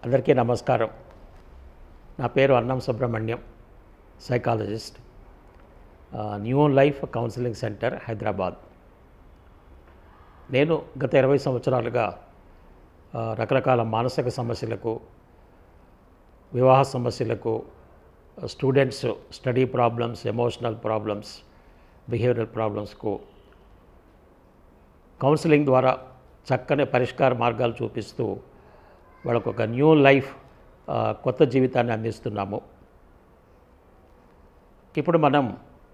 అందరికీ నమస్కారం నా పేరు Annam Subrahmanyam psychologist new life counselling centre Hyderabad నేను గత ఇరవై సంవత్సరాలుగా ఆ, రకరకాల మానసిక సమస్యలకు వివాహ సమస్యలకు students study problems emotional problems behavioural ప్రాబ్లమ్స్కు కౌన్సిలింగ్ ద్వారా చక్కని పరిష్కార మార్గాలు చూపిస్తూ వాళ్ళకు ఒక న్యూ లైఫ్ ఆ, కొత్త జీవితాన్ని అందిస్తున్నాము ఇప్పుడు మనం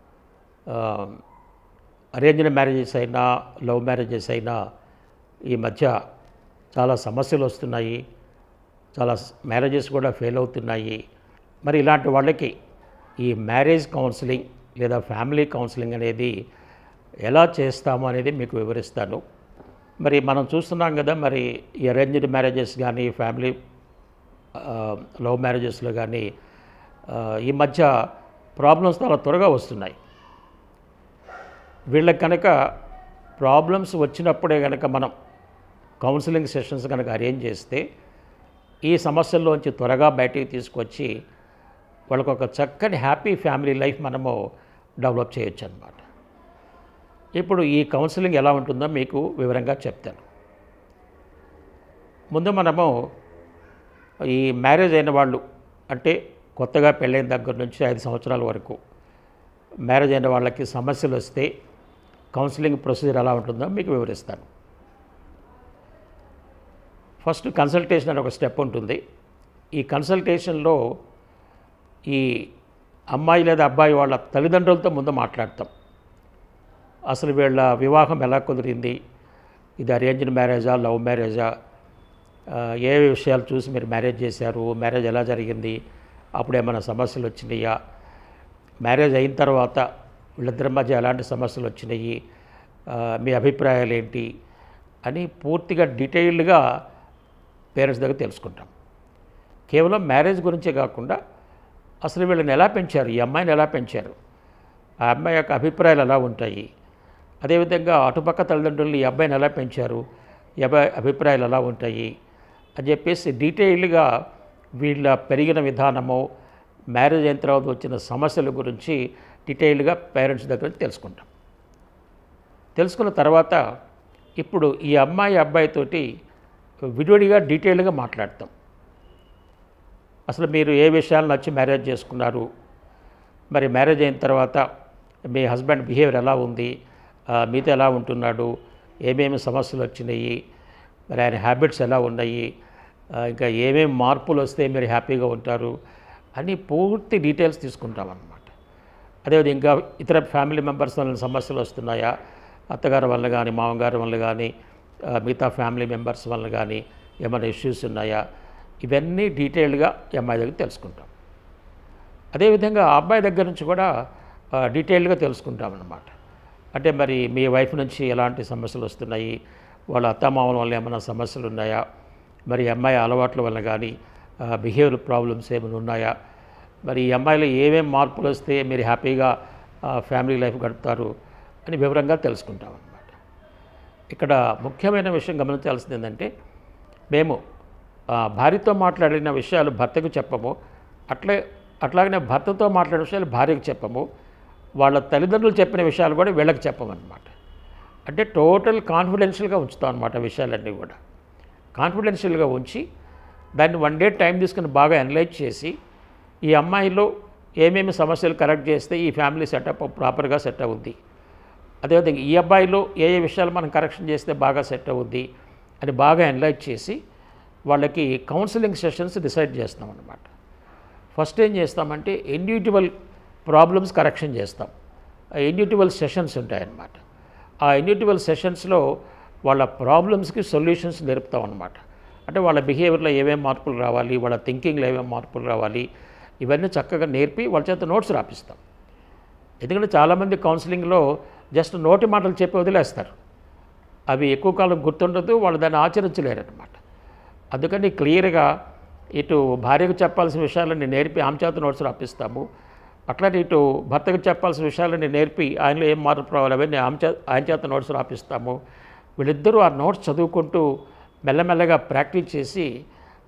అరేంజ్డ్ మ్యారేజెస్ అయినా లవ్ మ్యారేజెస్ అయినా ఈ మధ్య చాలా సమస్యలు వస్తున్నాయి చాలా మ్యారేజెస్ కూడా ఫెయిల్ అవుతున్నాయి మరి ఇలాంటి వాళ్ళకి ఈ మ్యారేజ్ కౌన్సిలింగ్ లేదా ఫ్యామిలీ కౌన్సిలింగ్ అనేది ఎలా చేస్తాము అనేది మీకు వివరిస్తాను మరి మనం చూస్తున్నాం కదా మరి ఈ అరేంజ్డ్ మ్యారేజెస్ కానీ ఫ్యామిలీ లవ్ మ్యారేజెస్లో కానీ ఆ, ఈ మధ్య ప్రాబ్లమ్స్ చాలా త్వరగా వస్తున్నాయి వీళ్ళకి కనుక ప్రాబ్లమ్స్ వచ్చినప్పుడే కనుక మనం కౌన్సిలింగ్ సెషన్స్ కనుక అరేంజ్ చేస్తే ఈ సమస్యల్లోంచి త్వరగా బయటికి తీసుకొచ్చి వాళ్ళకు ఒక చక్కని హ్యాపీ ఫ్యామిలీ లైఫ్ మనము డెవలప్ చేయొచ్చు అనమాట ఇప్పుడు ఈ కౌన్సిలింగ్ ఎలా ఉంటుందో మీకు వివరంగా చెప్తాను ముందు మనము ఈ మ్యారేజ్ అయిన వాళ్ళు అంటే కొత్తగా పెళ్ళైన దగ్గర నుంచి ఐదు సంవత్సరాల వరకు మ్యారేజ్ అయిన వాళ్ళకి సమస్యలు వస్తే కౌన్సిలింగ్ ప్రొసీజర్ ఎలా ఉంటుందో మీకు వివరిస్తాను ఫస్ట్ కన్సల్టేషన్ అనే ఒక స్టెప్ ఉంటుంది ఈ కన్సల్టేషన్లో ఈ అమ్మాయి లేదా అబ్బాయి వాళ్ళ తల్లిదండ్రులతో ముందు మాట్లాడతాం అసలు వీళ్ళ వివాహం ఎలా కుదిరింది ఇది అరేంజ్డ్ మ్యారేజా లవ్ మ్యారేజా ఆ, ఏ విషయాలు చూసి మీరు మ్యారేజ్ చేశారు మ్యారేజ్ ఎలా జరిగింది అప్పుడు ఏమైనా సమస్యలు వచ్చినాయా మ్యారేజ్ అయిన తర్వాత వీళ్ళిద్దరి మధ్య ఎలాంటి సమస్యలు వచ్చినాయి ఆ, మీ అభిప్రాయాలు ఏంటి అని పూర్తిగా డీటెయిల్డ్గా పేరెంట్స్ దగ్గర తెలుసుకుంటాం కేవలం మ్యారేజ్ గురించే కాకుండా అసలు వీళ్ళని ఎలా పెంచారు ఈ అమ్మాయిని ఎలా పెంచారు ఆ అమ్మాయి యొక్క అభిప్రాయాలు ఎలా ఉంటాయి అదేవిధంగా అటుపక్క తల్లిదండ్రులు ఈ అబ్బాయిని ఎలా పెంచారు ఈ అబ్బాయి అభిప్రాయాలు ఎలా ఉంటాయి అని చెప్పేసి డీటెయిల్డ్గా వీళ్ళ పెరిగిన విధానము మ్యారేజ్ అయిన తర్వాత వచ్చిన సమస్యల గురించి డీటెయిల్డ్గా పేరెంట్స్ దగ్గర నుంచి తెలుసుకుంటాం తెలుసుకున్న తర్వాత ఇప్పుడు ఈ అమ్మాయి అబ్బాయితోటి విడివిడిగా డీటెయిల్గా మాట్లాడతాం అసలు మీరు ఏ విషయాలు నచ్చి మ్యారేజ్ చేసుకున్నారు మరి మ్యారేజ్ అయిన తర్వాత మీ హస్బెండ్ బిహేవియర్ ఎలా ఉంది ఆ, మీతో ఎలా ఉంటున్నాడు ఏమేమి సమస్యలు వచ్చినాయి మరి ఆయన హ్యాబిట్స్ ఎలా ఉన్నాయి ఆ, ఇంకా ఏమేమి మార్పులు వస్తే మీరు హ్యాపీగా ఉంటారు అని పూర్తి డీటెయిల్స్ తీసుకుంటాం అన్నమాట అదేవిధంగా ఇంకా ఇతర ఫ్యామిలీ మెంబర్స్ వల్ల సమస్యలు వస్తున్నాయా అత్తగారి వల్ల కానీ మామగారి వల్ల కానీ ఆ, మిగతా ఫ్యామిలీ మెంబర్స్ వల్ల కానీ ఏమైనా ఇష్యూస్ ఉన్నాయా ఇవన్నీ డీటెయిల్డ్గా ఈ అమ్మాయి దగ్గర తెలుసుకుంటాం అదేవిధంగా ఆ అబ్బాయి దగ్గర నుంచి కూడా ఆ, డీటెయిల్డ్గా తెలుసుకుంటాం అన్నమాట అంటే మరి మీ వైఫ్ నుంచి ఎలాంటి సమస్యలు వస్తున్నాయి వాళ్ళ అత్తమామల వల్ల ఏమైనా సమస్యలు ఉన్నాయా మరి ఈ అమ్మాయి అలవాట్ల వల్ల కానీ బిహేవియర్ ప్రాబ్లమ్స్ ఏమైనా ఉన్నాయా మరి ఈ అమ్మాయిలో ఏమేం మార్పులు వస్తే మీరు హ్యాపీగా ఫ్యామిలీ లైఫ్ గడుపుతారు అని వివరంగా తెలుసుకుంటాం అన్నమాట ఇక్కడ ముఖ్యమైన విషయం గమనించాల్సింది ఏంటంటే మేము ఆ, భార్యతో మాట్లాడిన విషయాలు భర్తకు చెప్పము అట్లే అట్లాగనే భర్తతో మాట్లాడిన విషయాలు భార్యకు చెప్పము వాళ్ళ తల్లిదండ్రులు చెప్పిన విషయాలు కూడా వీళ్ళకి చెప్పమన్నమాట అంటే టోటల్ కాన్ఫిడెన్షియల్గా ఉంచుతాం అనమాట విషయాలన్నీ కూడా కాన్ఫిడెన్షియల్గా ఉంచి దాన్ని వన్ డే టైం తీసుకుని బాగా అనలైజ్ చేసి ఈ అమ్మాయిలో ఏమేమి సమస్యలు కరెక్ట్ చేస్తే ఈ ఫ్యామిలీ సెటప్ ప్రాపర్గా సెట్ అవుద్ది అదేవిధంగా ఈ అబ్బాయిలో ఏ ఏ విషయాలు మనం కరెక్షన్ చేస్తే బాగా సెట్ అవుద్ది అని బాగా అనలైజ్ చేసి వాళ్ళకి కౌన్సిలింగ్ సెషన్స్ డిసైడ్ చేస్తాం అన్నమాట ఫస్ట్ ఏం చేస్తామంటే ఇండివిజువల్ ప్రాబ్లమ్స్ కరెక్షన్ చేస్తాం ఆ ఇండివిజువల్ సెషన్స్ ఉంటాయన్నమాట ఆ ఇండివిజువల్ సెషన్స్లో వాళ్ళ ప్రాబ్లమ్స్కి సొల్యూషన్స్ నేర్పుతాం అనమాట అంటే వాళ్ళ బిహేవియర్లో ఏమేమి మార్పులు రావాలి వాళ్ళ థింకింగ్లో ఏమేమి మార్పులు రావాలి ఇవన్నీ చక్కగా నేర్పి వాళ్ళ చేత నోట్స్ రాపిస్తాం ఎందుకంటే చాలామంది కౌన్సిలింగ్లో జస్ట్ నోటి మాటలు చెప్పి వదిలేస్తారు అవి ఎక్కువ కాలం గుర్తుండదు వాళ్ళు దాన్ని ఆచరించలేరన్నమాట అందుకని క్లియర్గా ఇటు భార్యకు చెప్పాల్సిన విషయాలన్నీ నేర్పి ఆమె చేత నోట్స్ రాపిస్తాము అట్లానే ఇటు భర్తకు చెప్పాల్సిన విషయాలన్నీ నేర్పి ఆయనలో ఏం మార్పు రావాలి అవన్నీ ఆమె చే ఆయన చేత నోట్స్ రాపిస్తాము వీళ్ళిద్దరూ ఆ నోట్స్ చదువుకుంటూ మెల్లమెల్లగా ప్రాక్టీస్ చేసి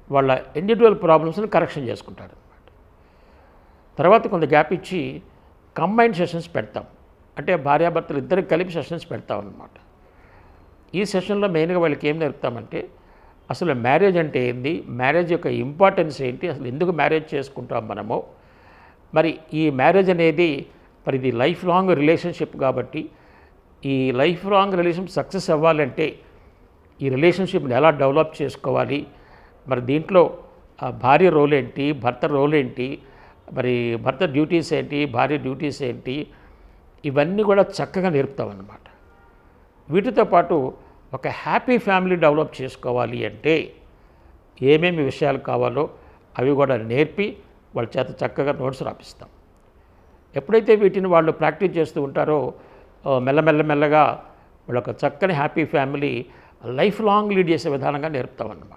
వాళ్ళ ఇండివిజువల్ ప్రాబ్లమ్స్ని కరెక్షన్ చేసుకుంటారు అనమాట తర్వాత కొంత గ్యాప్ ఇచ్చి కంబైన్డ్ సెషన్స్ పెడతాం అంటే భార్యాభర్తలు ఇద్దరికి కలిపి సెషన్స్ పెడతాం అనమాట ఈ సెషన్లో మెయిన్గా వాళ్ళకి ఏం నేర్పుతామంటే అసలు మ్యారేజ్ అంటే ఏంది మ్యారేజ్ యొక్క ఇంపార్టెన్స్ ఏంటి అసలు ఎందుకు మ్యారేజ్ చేసుకుంటాం మనము మరి ఈ మ్యారేజ్ అనేది మరి ఇది లైఫ్ లాంగ్ రిలేషన్షిప్ కాబట్టి ఈ లైఫ్ లాంగ్ రిలేషన్ సక్సెస్ అవ్వాలంటే ఈ రిలేషన్షిప్ని ఎలా డెవలప్ చేసుకోవాలి మరి దీంట్లో ఆ భార్య రోల్ ఏంటి భర్త రోల్ ఏంటి మరి భర్త డ్యూటీస్ ఏంటి భార్య డ్యూటీస్ ఏంటి ఇవన్నీ కూడా చక్కగా నేర్పుతామన్నమాట వీటితో పాటు ఒక హ్యాపీ ఫ్యామిలీ డెవలప్ చేసుకోవాలి అంటే ఏమేమి విషయాలు కావాలో అవి కూడా నేర్పి వాళ్ళ చేత చక్కగా నోట్స్ రాపిస్తాం ఎప్పుడైతే వీటిని వాళ్ళు ప్రాక్టీస్ చేస్తూ ఉంటారో ఆ, మెల్లమెల్ల మెల్లగా వాళ్ళ ఒక చక్కని happy family life long lead చేసే విధానంగా నేర్పుతామన్నమాట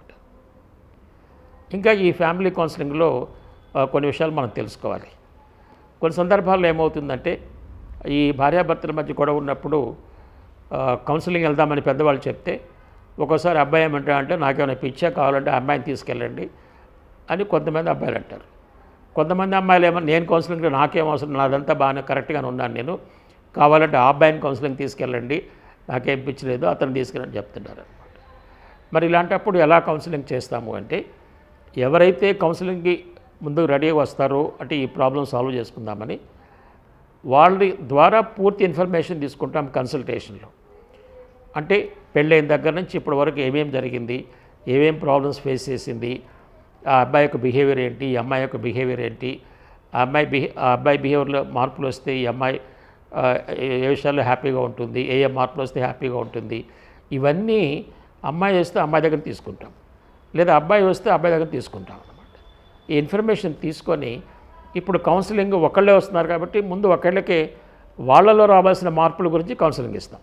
ఇంకా ఈ ఫ్యామిలీ కౌన్సిలింగ్లో ఆ, కొన్ని విషయాలు మనం తెలుసుకోవాలి కొన్ని సందర్భాల్లో ఏమవుతుందంటే ఈ భార్యాభర్తల మధ్య గొడవ ఉన్నప్పుడు ఆ, కౌన్సిలింగ్ వెళ్దామని పెద్దవాళ్ళు చెప్తే ఒక్కోసారి అబ్బాయి ఏమంటా అంటే నాకేమైనా పిచ్చా కావాలంటే ఆ అమ్మాయిని తీసుకెళ్ళండి అని కొంతమంది అబ్బాయిలు అంటారు కొంతమంది అమ్మాయిలు ఏమో నేను కౌన్సిలింగ్ నాకేం అవసరం నాదంతా బాగానే కరెక్ట్గానే ఉన్నాను నేను కావాలంటే ఆ అబ్బాయిని కౌన్సిలింగ్ తీసుకెళ్ళండి నాకేం పిచ్చలేదు అతను తీసుకెళ్ళని చెప్తున్నారు అనమాట మరి ఇలాంటప్పుడు ఎలా కౌన్సిలింగ్ చేస్తాము అంటే ఎవరైతే కౌన్సిలింగ్కి ముందుకు రెడీ వస్తారో అంటే ఈ ప్రాబ్లం సాల్వ్ చేసుకుందామని వాళ్ళ ద్వారా పూర్తి ఇన్ఫర్మేషన్ తీసుకుంటాం కన్సల్టేషన్లో అంటే పెళ్ళైన దగ్గర నుంచి ఇప్పటి వరకు ఏమేం జరిగింది ఏమేం ప్రాబ్లమ్స్ ఫేస్ చేసింది ఆ అబ్బాయి యొక్క బిహేవియర్ ఏంటి ఈ అమ్మాయి యొక్క బిహేవియర్ ఏంటి ఆ అమ్మాయి బిహే ఆ అబ్బాయి బిహేవియర్లో మార్పులు వస్తే ఈ అమ్మాయి ఆ, ఏ ఏ విషయాల్లో హ్యాపీగా ఉంటుంది ఏ ఏ మార్పులు వస్తే హ్యాపీగా ఉంటుంది ఇవన్నీ అమ్మాయి వస్తే అమ్మాయి దగ్గర తీసుకుంటాం లేదా అబ్బాయి వస్తే అబ్బాయి దగ్గర తీసుకుంటాం అనమాట ఈ ఇన్ఫర్మేషన్ తీసుకొని ఇప్పుడు కౌన్సిలింగ్ ఒకళ్ళే వస్తున్నారు కాబట్టి ముందు ఒకళ్ళకే వాళ్ళలో రావాల్సిన మార్పుల గురించి కౌన్సిలింగ్ ఇస్తాం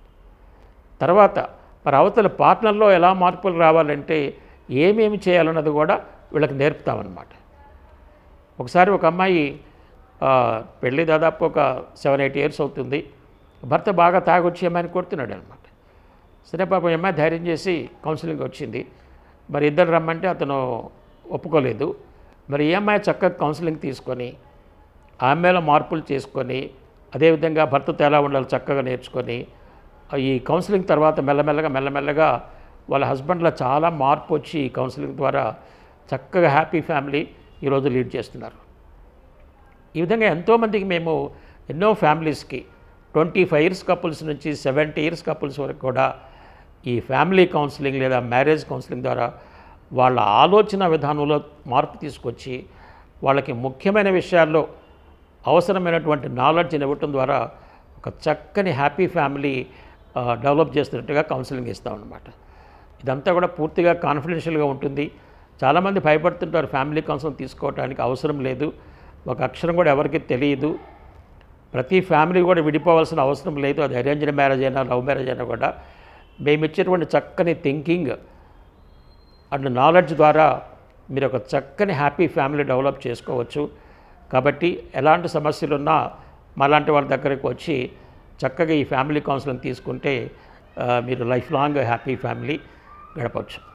తర్వాత మరి అవతల పార్ట్నర్లో ఎలా మార్పులు రావాలంటే ఏమేమి చేయాలన్నది కూడా వీళ్ళకి నేర్పుతామన్నమాట ఒకసారి ఒక అమ్మాయి ఆ, పెళ్ళి దాదాపు ఒక సెవెన్ ఎయిట్ ఇయర్స్ అవుతుంది భర్త బాగా తాగొచ్చి అమ్మాయిని కొడుతున్నాడు అనమాట సరే పాపం ఈ అమ్మాయి ధైర్యం చేసి కౌన్సిలింగ్ వచ్చింది మరి ఇద్దరు రమ్మంటే అతను ఒప్పుకోలేదు మరి ఈ అమ్మాయి చక్కగా కౌన్సిలింగ్ తీసుకొని ఆ అమ్మాయిలో మార్పులు చేసుకొని అదేవిధంగా భర్తతో ఎలా ఉండాలి చక్కగా నేర్చుకొని ఈ కౌన్సిలింగ్ తర్వాత మెల్లమెల్లగా మెల్లమెల్లగా వాళ్ళ హస్బెండ్లో చాలా మార్పు వచ్చి ఈ కౌన్సిలింగ్ ద్వారా చక్కగా హ్యాపీ ఫ్యామిలీ ఈరోజు లీడ్ చేస్తున్నారు ఈ విధంగా ఎంతోమందికి మేము ఎన్నో ఫ్యామిలీస్కి ట్వంటీ ఫైవ్ ఇయర్స్ కపుల్స్ నుంచి సెవెంటీ ఇయర్స్ కపుల్స్ వరకు కూడా ఈ ఫ్యామిలీ కౌన్సిలింగ్ లేదా మ్యారేజ్ కౌన్సిలింగ్ ద్వారా వాళ్ళ ఆలోచన విధానంలో మార్పు తీసుకొచ్చి వాళ్ళకి ముఖ్యమైన విషయాల్లో అవసరమైనటువంటి నాలెడ్జ్ని ఇవ్వటం ద్వారా ఒక చక్కని హ్యాపీ ఫ్యామిలీ ఆ, డెవలప్ చేస్తున్నట్టుగా కౌన్సిలింగ్ ఇస్తామన్నమాట ఇదంతా కూడా పూర్తిగా కాన్ఫిడెన్షియల్గా ఉంటుంది చాలామంది భయపడుతుంటారు ఫ్యామిలీ కౌన్సిలింగ్ తీసుకోవడానికి అవసరం లేదు ఒక అక్షరం కూడా ఎవరికి తెలియదు ప్రతి ఫ్యామిలీ కూడా విడిపోవాల్సిన అవసరం లేదు అది అరేంజ్డ్ మ్యారేజ్ అయినా లవ్ మ్యారేజ్ అయినా కూడా మేము ఇచ్చేటువంటి చక్కని థింకింగ్ అండ్ నాలెడ్జ్ ద్వారా మీరు ఒక చక్కని హ్యాపీ ఫ్యామిలీ డెవలప్ చేసుకోవచ్చు కాబట్టి ఎలాంటి సమస్యలున్నా మాలాంటి వాళ్ళ దగ్గరికి వచ్చి చక్కగా ఈ ఫ్యామిలీ కౌన్సిలింగ్ తీసుకుంటే ఆ, మీరు లైఫ్ లాంగ్ హ్యాపీ ఫ్యామిలీ గడపవచ్చు